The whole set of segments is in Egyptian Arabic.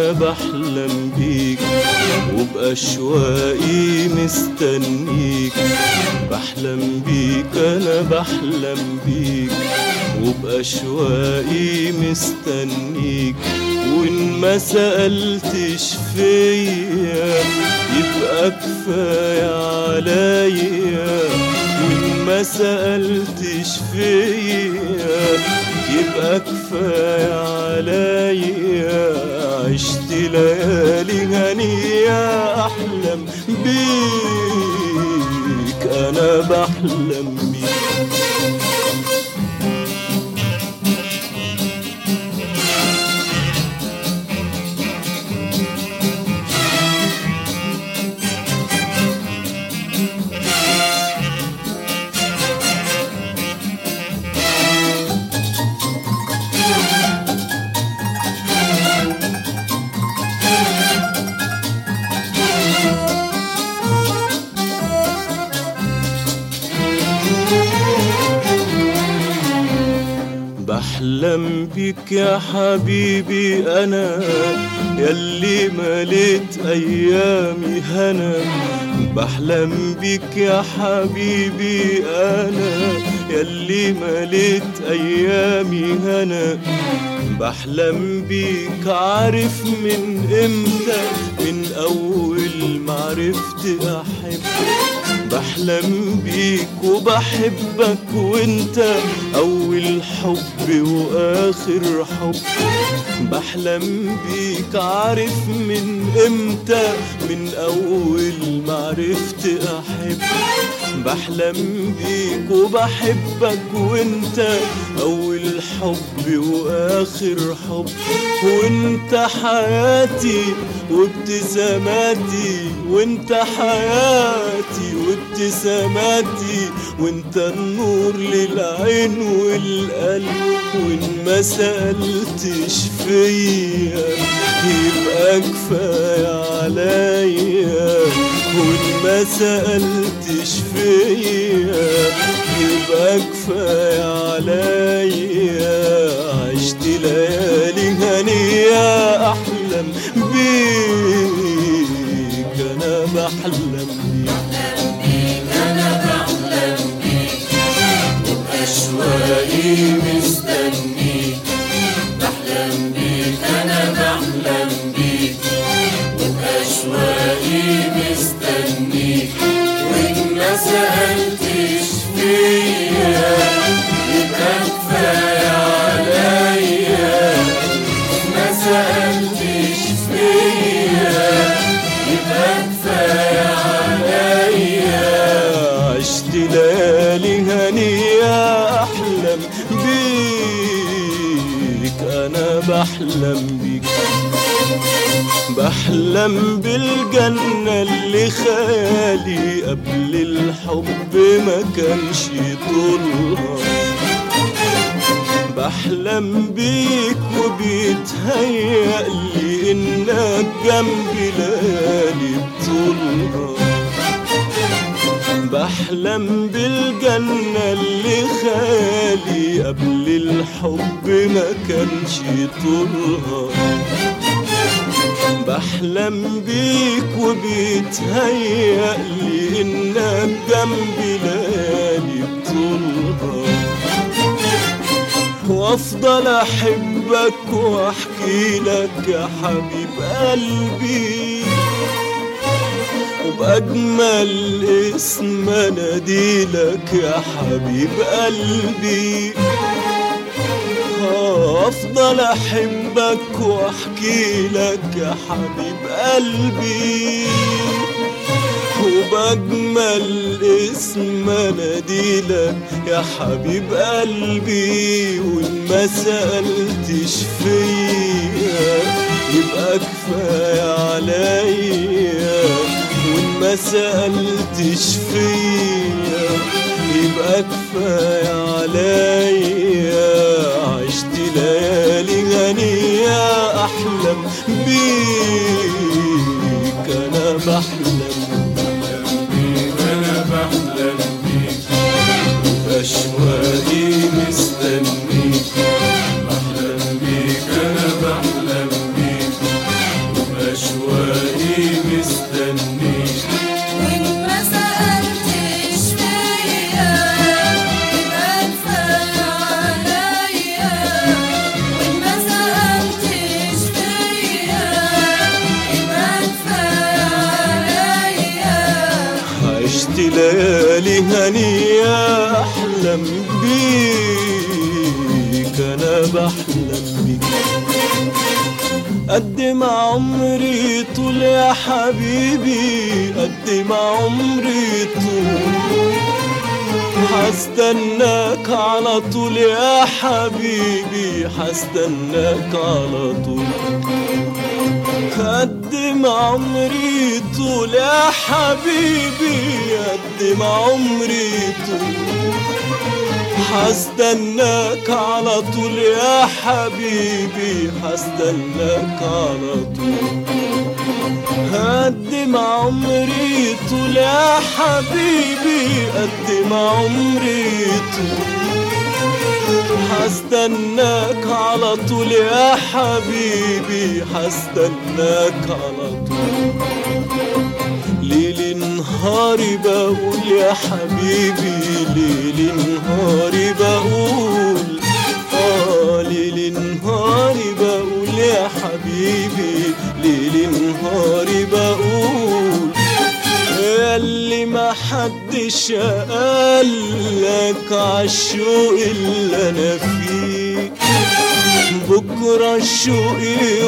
انا بحلم بيك وبأشواقي مستنيك بحلم بيك انا بحلم بيك وبأشواقي مستنيك وإن ما سألتش فيا يبقى كفاية عليا وإن ما سألتش فيا يبقى كفاية عليا عشت ليالي هنية أحلم بيك أنا بحلم بيك بحلم بيك يا حبيبي انا يلي مليت ايامي هنا بحلم بيك يا حبيبي انا يلي مليت ايامي هنا بحلم بيك عارف من امتى من اول ما عرفت احب بحلم بيك وبحبك وانت اول حب واخر حب بحلم بيك عارف من امتى من اول ما عرفت احب بحلم بيك وبحبك وانت اول حب واخر حب وانت حياتي وابتساماتي وانت حياتي وابتساماتي وانت النور للعين والقلب وان ما سألتش فيا يبقى كفاية عليا وان ما سألتش فيا يبقى كفاية عليا عشت ليالي هنية أحلم بيك أنا بحلم بيك أشواقي مستنيك بحلم بيك أنا بحلم بيك وبأشواقي مستنيك وإن ما سألتش فيا يبقى كفاية عليا ما سألتش فيا يبقى كفاية عليا عشت ليالي هنية أحلم بيك أنا بحلم بيك بحلم بالجنة اللي خيالي قبل الحب ما كانش طولها بحلم بيك وبيتهيألي إنك جنبي ليالي بطولها بحلم بالجنة اللي خالي قبل الحب ما كانش طولها بحلم بيك وبيتهيألي إنك جنبي ليالي بطولها وافضل احبك واحكي لك يا حبيب قلبي وبأجمل اسم اناديلك يا حبيب قلبي آه، افضل احبك واحكي لك يا حبيب قلبي وبأجمل اسم اناديلك يا حبيب قلبي وإن ما سألتش فيا يبقى كفاية عليا وإن ما سألتش فيا يبقى كفاية عليا عشت ليالي غنية أحلم بيك أنا بحلم أنا بحلم بيك أشواقي مستنيك بحلم بيك أنا بحلم بيك ليالي هنية أحلم بيك أنا بحلم بيك قد ما عمري طول يا حبيبي قد ما عمري طول حستناك على طول يا حبيبي حستناك على طول قد ما عمري طول يا حبيبي قد ما عمري طول حستناك على طول يا حبيبي حستناك على طول قد ما عمري طول يا حبيبي قد ما عمري طول حستناك على طول يا حبيبي حستناك على طول ليل نهاري بقول يا حبيبي ليل نهاري بقول اه ليل نهاري بقول يا حبيبي ليل نهاري بقول اللي ما حدش قالك عالشوق اللي انا فيه بكرة الشوق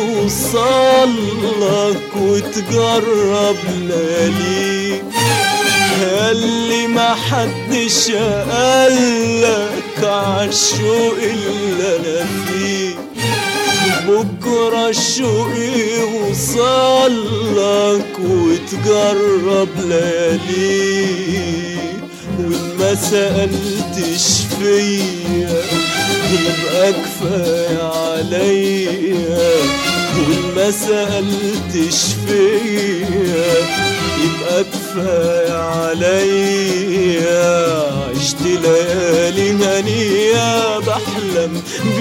يوصلك وتجرب لياليك اللي ما حدش قالك عالشوق اللي انا فيه بكرة الشوق يوصلك وتجرب ليالي وإن ما سألتش فيا يبقى كفاية عليا وإن ما سألتش فيا يبقى كفاية عليا عشت ليالي هنية بحلم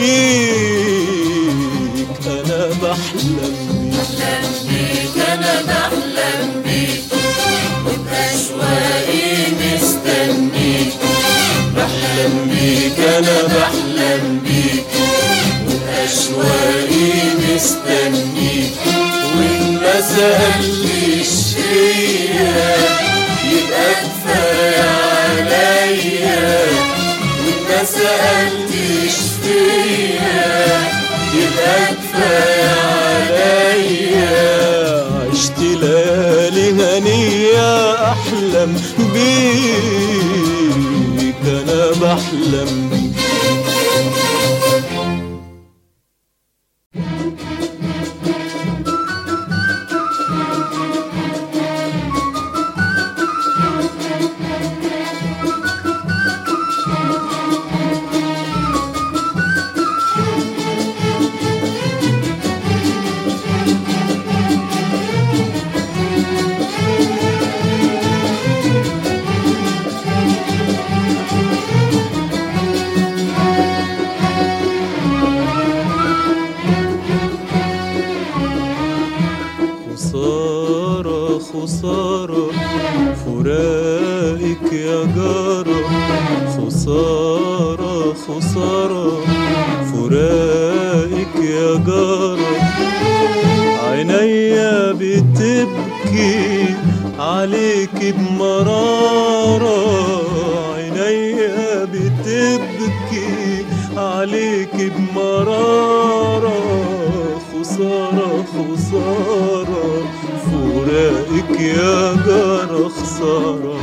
بيك أنا بحلم بيك بحلم بيك أنا بحلم بيك وبأشواقي مستنيك بحلم بيك أنا بحلم بيك وبأشواقي مستنيك وإن ما سألتش فيا يبقى كفاية عليا وإن ما سألتش فيا يبقى كفاية عليا عشت ليالي هنية أحلم بيك أنا بحلم بيك خسارة خسارة فراقك يا جارة خسارة خسارة فراقك يا جارة عينيا بتبكي عليك بمرارة عينيا بتبكي عليك بمرارة خسارة خسارة فراقك يا جارة خسارة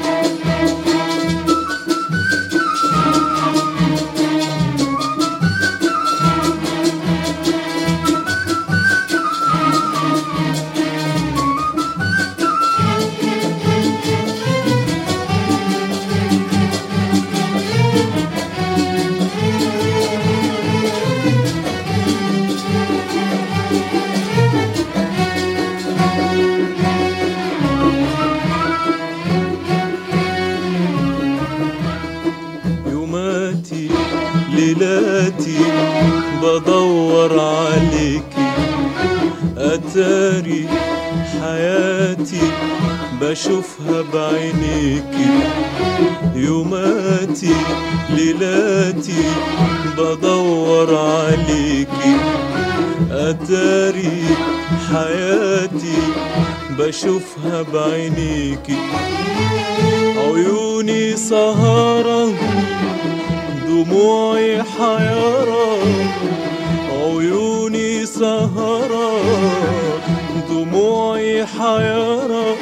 يوماتي ليلاتي بدور عليكي أتاري حياتي بشوفها بعينيكي يوماتي ليلاتي بدور عليكي أتاري حياتي بشوفها بعينيكي عيوني سهرة دموعي حيرة عيوني سهرة دموعي حيرة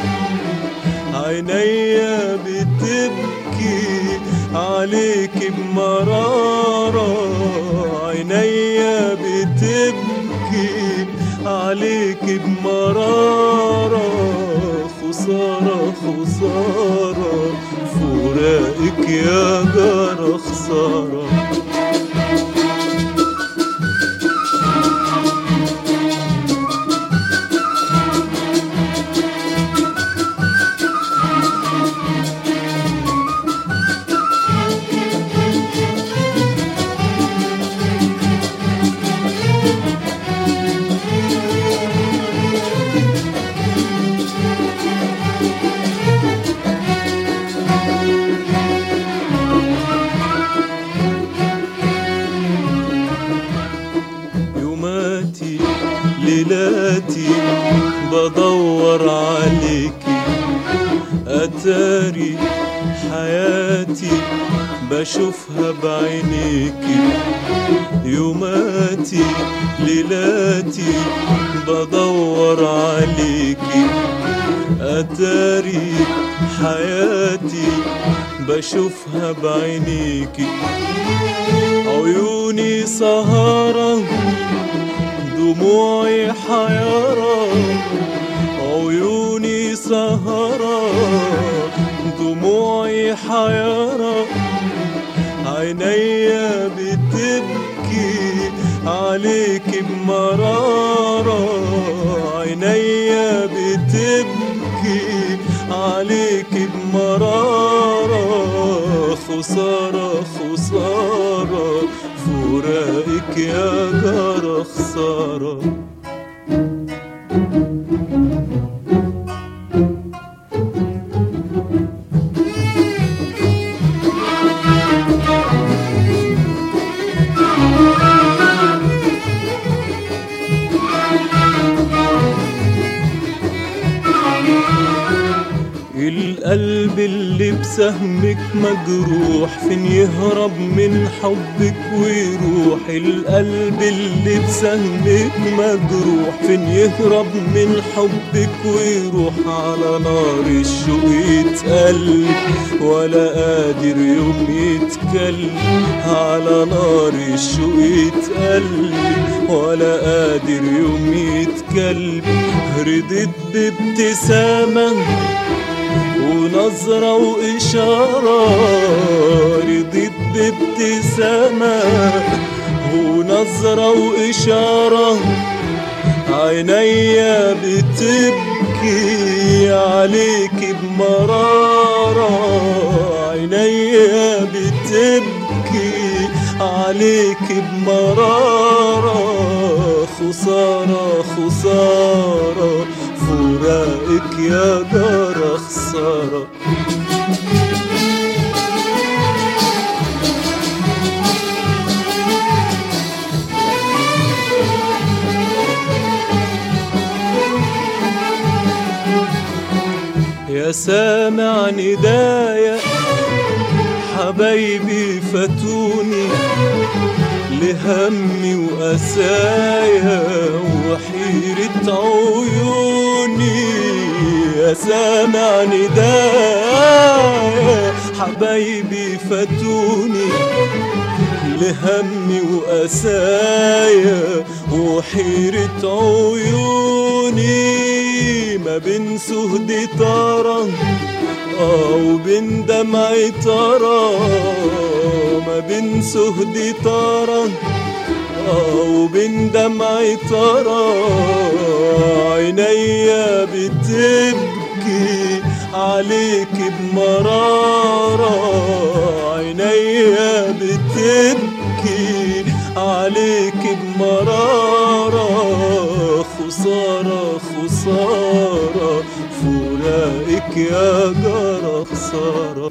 عينيا بتبكي عليك بمرارة عينيا بتبكي عليك بمرارة خسارة خسارة فراقك يا جارة خسارة يوماتي ليلاتي بدور عليكي أتاري حياتي بشوفها بعينيكي يوماتي ليلاتي بدور عليكي أتاري حياتي بشوفها بعينيكي عيوني سهرة دموعي حيرة عيوني سهرة دموعي حيرة عينيا بتبكي عليك بمرارة عينيا بتبكي عليك بمرارة خسارة خسارة فراقك يا جارة خسارة القلب اللي بسهمك مجروح فين يهرب من حبك ويروح القلب اللي بسهمك مجروح فين يهرب من حبك ويروح على نار الشوق يتقل ولا قادر يوم يتكلم على نار الشوق يتقل ولا قادر يوم يتكلم رضيت بابتسامة ونظرة وإشارة رضيت بابتسامة ونظرة وإشارة عينيا بتبكي عليك بمرارة عينيا بتبكي عليك بمرارة خسارة خسارة فراقك يا جارة خسارة يا سامع ندايا حبايبي فاتوني لهمي وأسايا وحيرة عيوني يا سامع ندايا حبايبي فاتوني لهمي وأسايا وحيرة عيوني ما بين سهد طرى اه وبين دمعي ترى ما بين سهد طرى اه وبين دمعي ترى عينيا بتبكي عليك بمرارة عينيا بتبكي عليك بمرارة خسارة خسارة فراقك يا جارة خسارة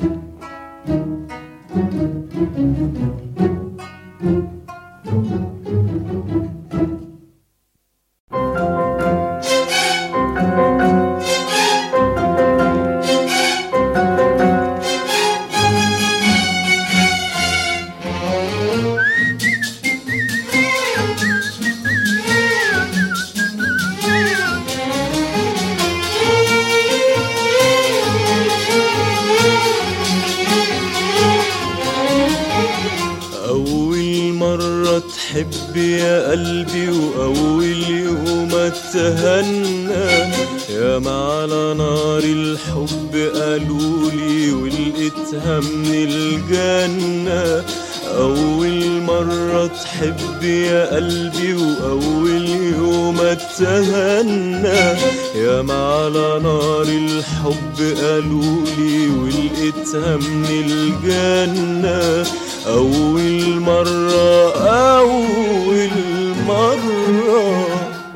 تحب يا قلبي وأول يوم اتهنى يا ما على نار الحب قالولي ولقيتها من الجنة أول مرة تحب يا قلبي وأول يوم اتهنى يا ما على نار الحب قالولي ولقيتها من الجنة أول مرة أول مرة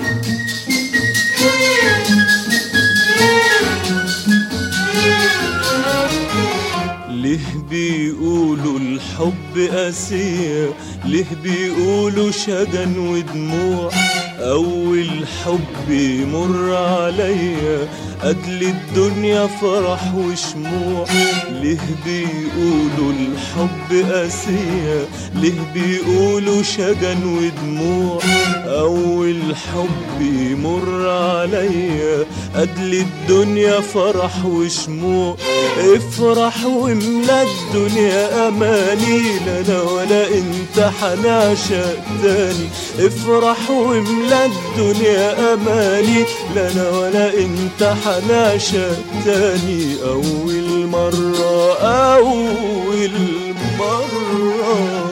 ليه بيقولوا الحب قاسية ليه بيقولوا شجن ودموع أول حب يمر عليا أجل الدنيا فرح وشموع ليه بيقولوا الحب قاسية ليه بيقولوا شجن ودموع أول حب يمر عليا أجل الدنيا فرح وشموع افرح واملا الدنيا أماني لا أنا ولا أنت حنعشق تاني افرح واملا الدنيا أماني لا أنا ولا أنت حنعشق تاني أول مرة أول مرة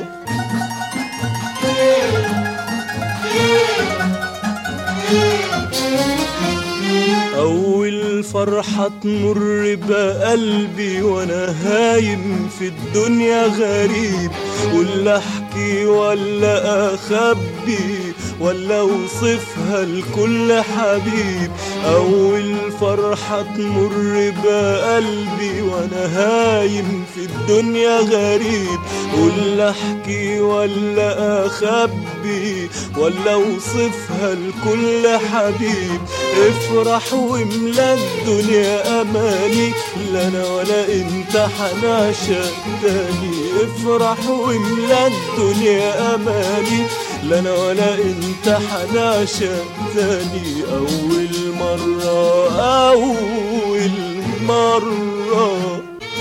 أول فرحة تمر بقلبي وأنا هايم في الدنيا غريب ولا أحكي ولا أخبي ولا أوصفها لكل حبيب أول فرحة تمر بقلبي وأنا هايم في الدنيا غريب ولا أحكي ولا أخبي ولا أوصفها لكل حبيب افرح واملا الدنيا أماني لا أنا ولا أنت حنعشق تاني افرح واملا الدنيا أماني لا أنا ولا أنت حنعشق تاني أول مرة أول مرة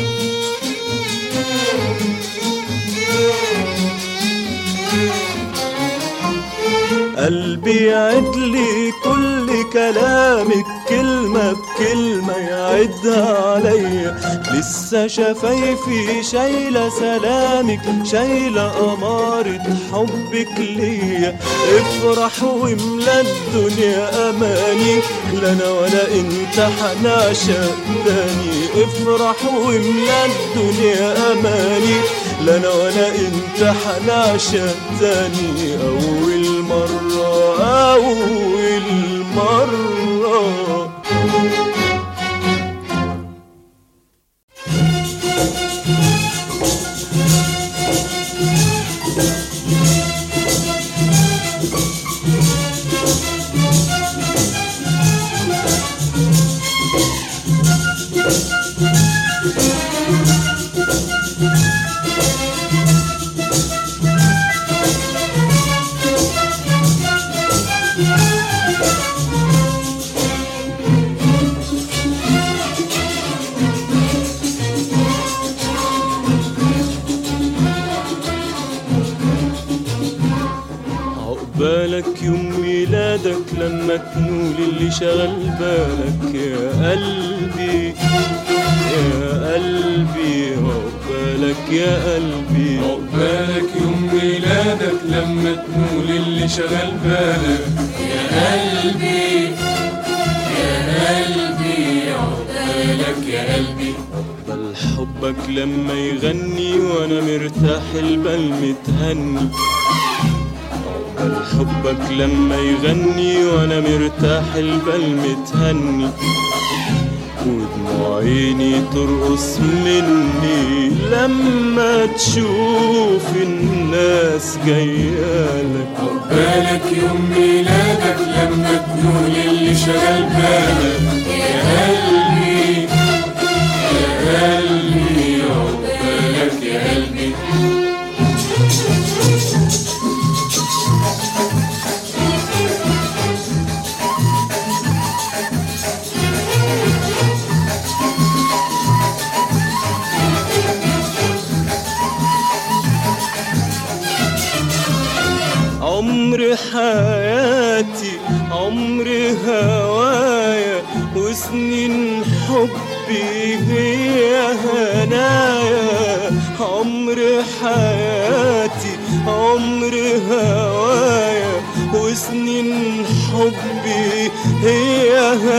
قلبي يعد لي كل كلامك كلمة بكلمة يعدها عليا لسه شفايفي شايلة سلامك شايلة أمارة حبك ليا افرح واملا الدنيا أماني لا أنا ولا أنت حنعشق تاني افرح واملا الدنيا أماني لا أنا ولا أنت حنعشق تاني أول مرة أول مرة عقبالك يوم ميلادك لما تنول اللي شغل بالك يا قلبي يا قلبي عقبالك يا قلبي عقبالك يوم ميلادك لما تنول اللي شغل بالك يا قلبي يا قلبي عقبالك يا قلبي بل حبك لما يغني وانا مرتاح البال متهني بل حبك لما يغني وانا مرتاح البال متهني ودموع عيني ترقص مني لما تشوف الناس جايالك عقبالك يوم ميلادك لما تنول اللي شغل بالك يا قلبي يا قلبي عقبالك يا قلبي عمري عمر حياتي عمر هوايا وسنين حبي هي هنايا عمر حياتي عمر هوايا وسنين حبي هي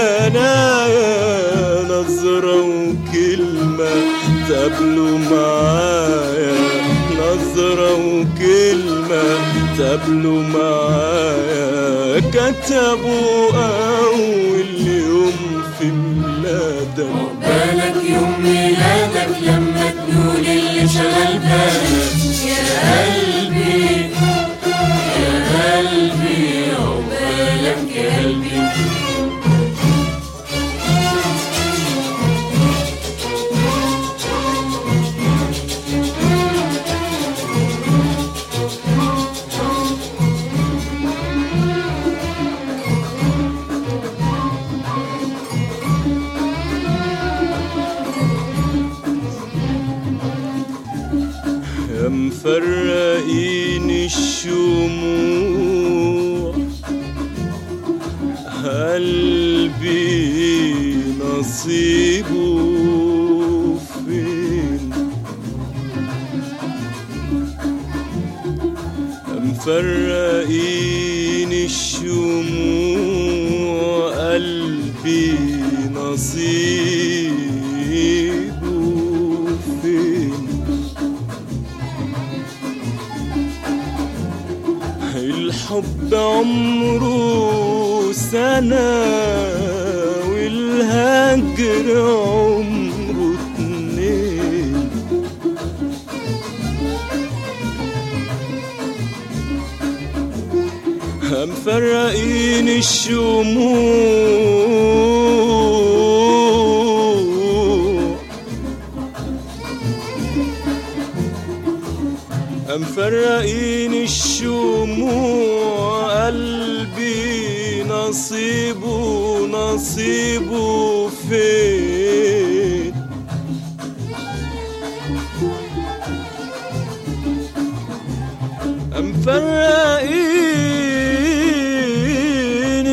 هنايا نظرة وكلمة تقابلوا معايا نظرة وكلمة تقابلوا معايا كتبوا أول يوم في ميلادك بالك يوم ميلادك لما تقول اللي شغل بالك يا قلبي يا قلبي عقبالك يا قلبي يا مفرقين الشموع قلبي نصيبه فين يا مفرقين الشموع قلبي نصيبه فين الحب عمره سنة والهجر عمره اتنين مفرقين الشموع مفرقين الشموع قلبي نصيبه نصيبه فين مفرقين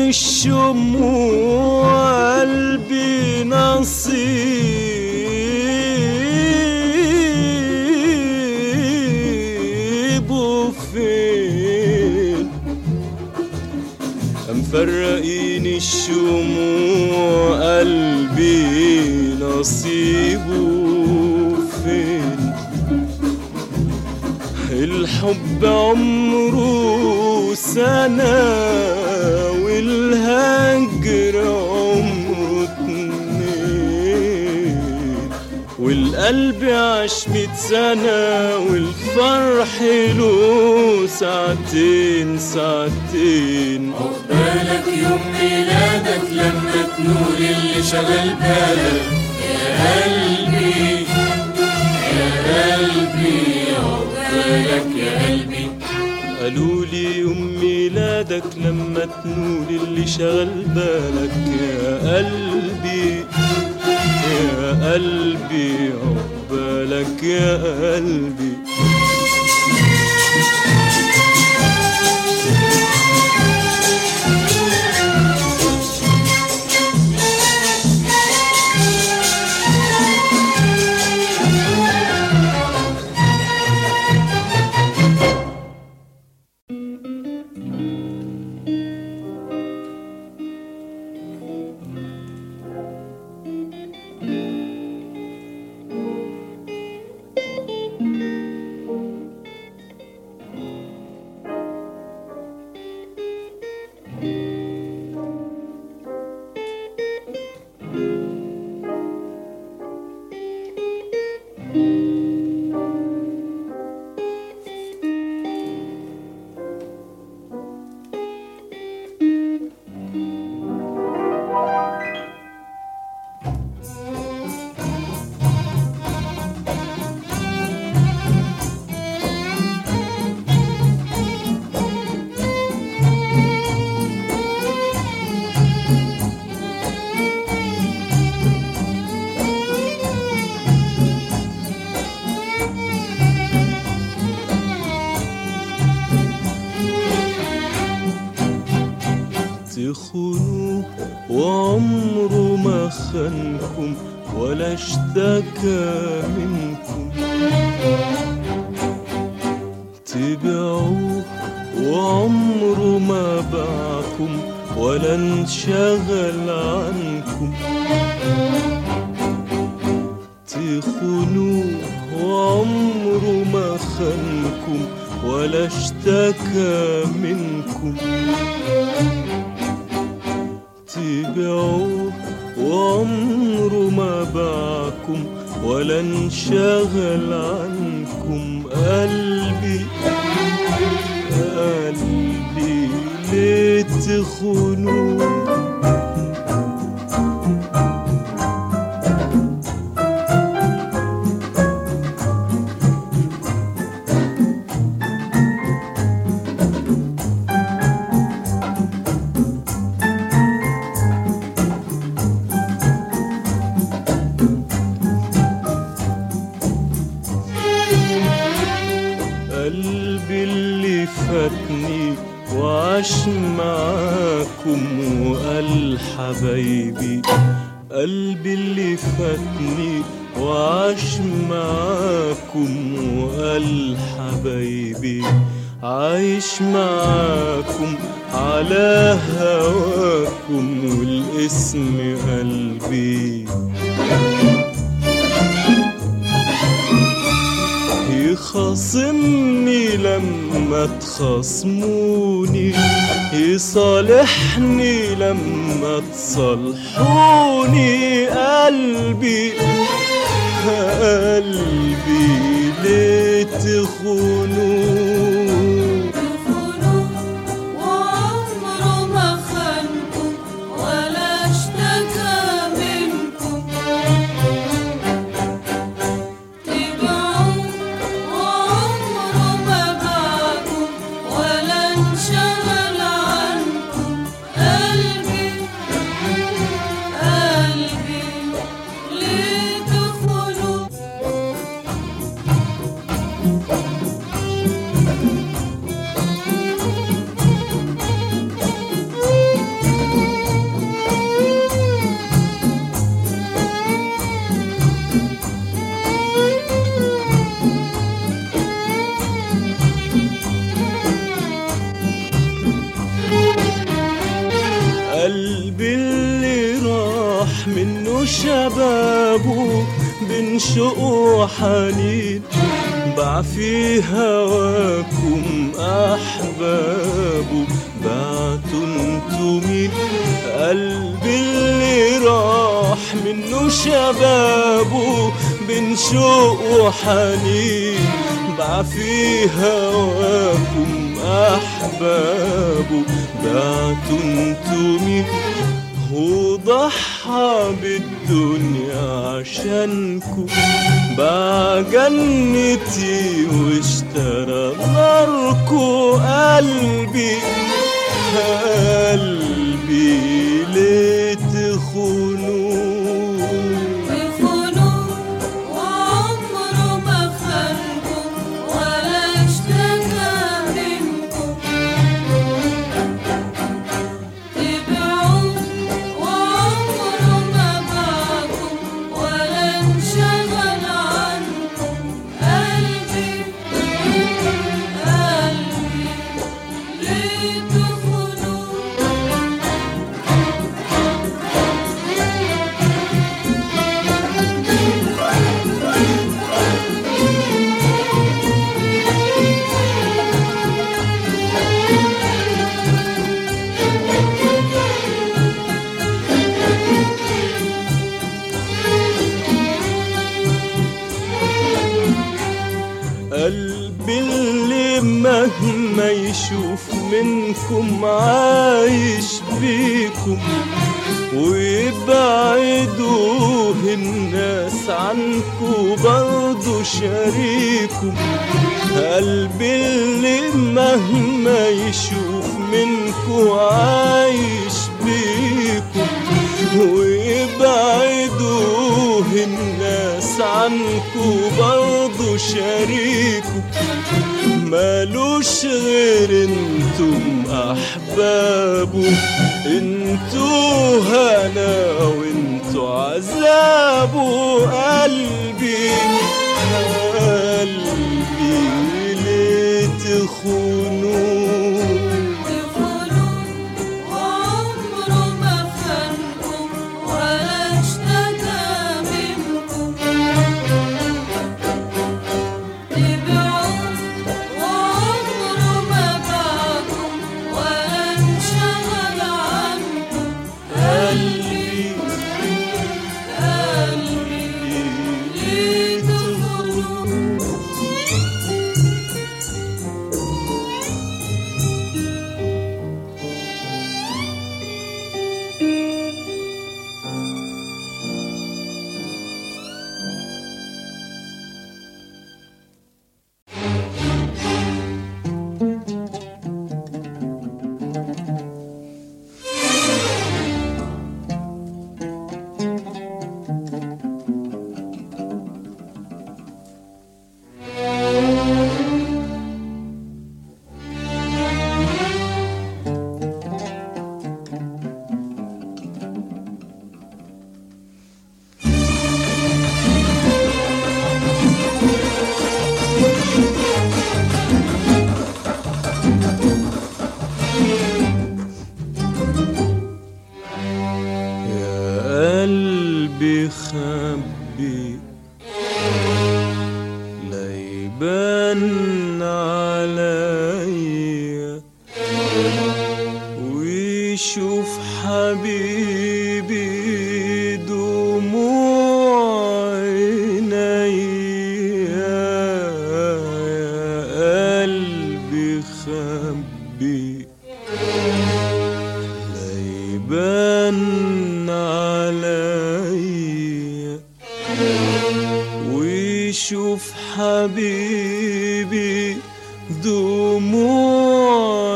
الشموع قلبي نصيبه فين مفرقين الشموع قلبي نصيبه فين الحب عمره سنة والهجر عمره اتنين والقلب عاش ميت سنة والفرح له ساعتين ساعتين عقبالك يوم ميلادك لما تنول اللي شغل بالك يا قلبي يا قلبي عقبالك يا قلبي قالوا لي يوم ميلادك لما تنول اللي شغل بالك يا قلبي يا قلبي عقبالك يا قلبي تخونوه وعمره ما خانكم ولا اشتكى منكم تبيعوه وعمره ما باعكم ولا انشغل عنكم تخونوه وعمره ما خانكم ولا اشتكى منكم تبيعوه وعمره ما باعكم ولا انشغل عنكم قلبي قلبي ليه تخونوه قلبي اللي فاتني وعاش معاكم وقال حبايبي قلبي اللي فاتني وعاش معاكم وقال حبايبي عايش معاكم على هواكم والاسم قلبي يخاصمني لما تخاصموني يصالحني لما تصالحوني قلبي قلبي ليه تخونوه تخونوه وعمره ما خانكم ولا اشتكى منكم تبيعوه وعمره ما باعكم ولا انشغل عنكم قلبي قلبي ليه تخونوه قلبي اللي راح منه شبابه بين شوق وحنين باع في هواكم أحبابه بعتوا انتوا مين قلبي اللي راح منه شبابه بين شوق وحنين باع في هواكم أحبابه بعتوا انتوا مين هو ضحى بالدنيا عشانكم باع جنتي واشترى ناركو قلبي قلبي ليه تخونوه تخونوه وعمره ما خانكم ولا اشتكى منكم تبيعوه وعمره ما باعكم ولا انشغل عنكم قلبي قلبي ليه تخونوه قلبي اللي مهما يشوف منكم عايش بيكم ويبعدوه الناس عنكم برضو شريكم قلبي اللي مهما يشوف منكم عايش بيكم ويبعدوه الناس عنكم برضو شريكم مالوش غير انتم احبابه انتوا هنا وانتوا عذابه قلبي قلبي ليه تخونوه تخونوا وعمره ما خانكم ولا اشتكى منكم تبعوه وعمره ما باعكم ولا انشغل عنكم قلبي قلبي ليه تخونوا يا قلبي خبي لا يبان عليا ويشوف حبيبي دموع عينيا يا قلبي خبي لا يبان عليا ويشوف حبيبي دموع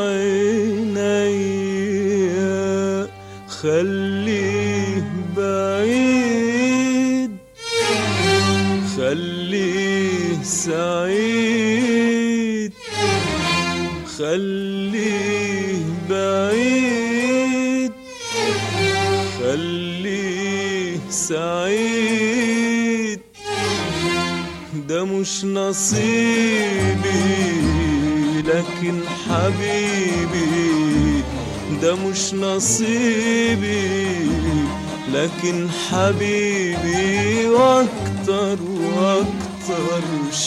عينيا خليه بعيد خليه سعيد خليه بعيد خليه سعيد ده مش نصيبي لكن حبيبي ده مش نصيبي لكن حبيبي واكتر واكتر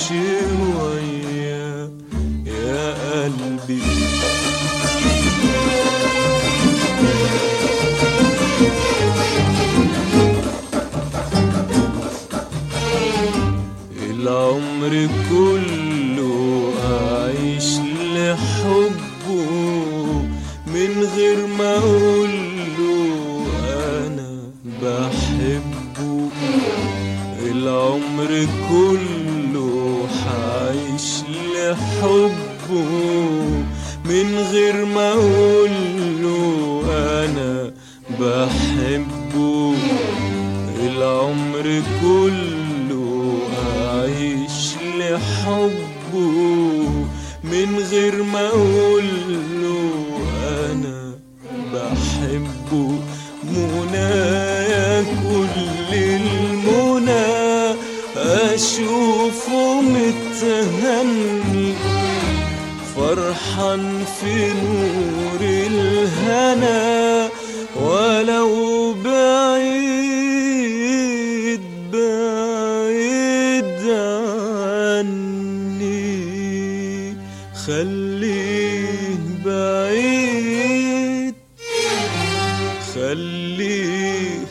شوية يا قلبي العمر كله أعيش لحبه من غير ما أقوله أنا بحبه العمر كله حعيش لحبه من غير ما أقوله أنا بحبه العمر كله أعيش لحبه من غير ما أقوله أنا بحبه منايا كل المنى أشوفه متهني فرحان في نور الهنا ولو بعيد بعيد عني خليه بعيد خليه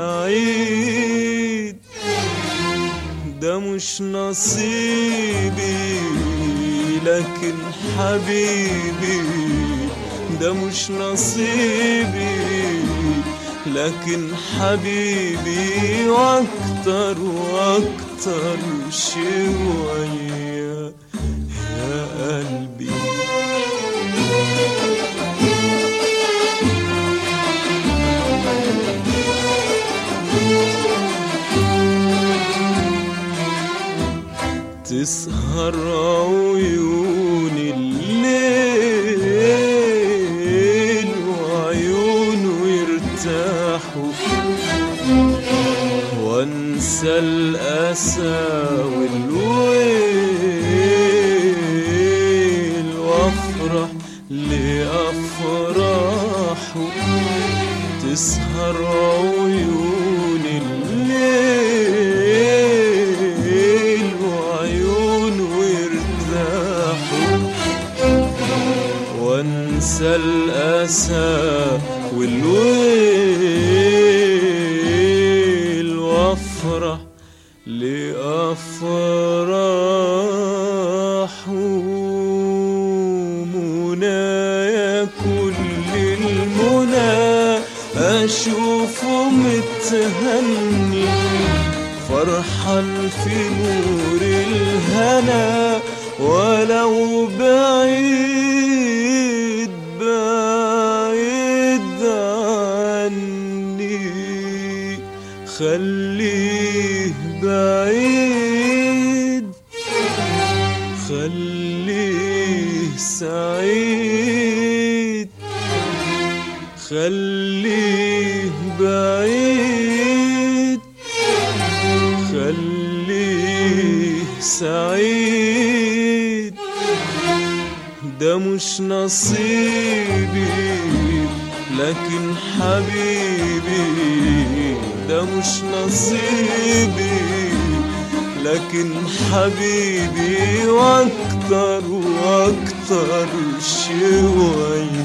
سعيد ده مش نصيبي لكن حبيبي ده مش نصيبي لكن حبيبي واكتر واكتر شوية يا قلبي تسهر عيون وافراحه تسهر عيون الليل وعيونه يرتاحوا وانسى الاسى والويل وافرح لافراحه منايا كل المنى اشوفه متهني فرحان في نور الهنا ولو بعيد بعيد عني خليه بعيد خليه سعيد خليه بعيد خليه سعيد ده مش نصيبي لكن حبيبي ده مش نصيبي لكن حبيبي واكتر واكتر شوي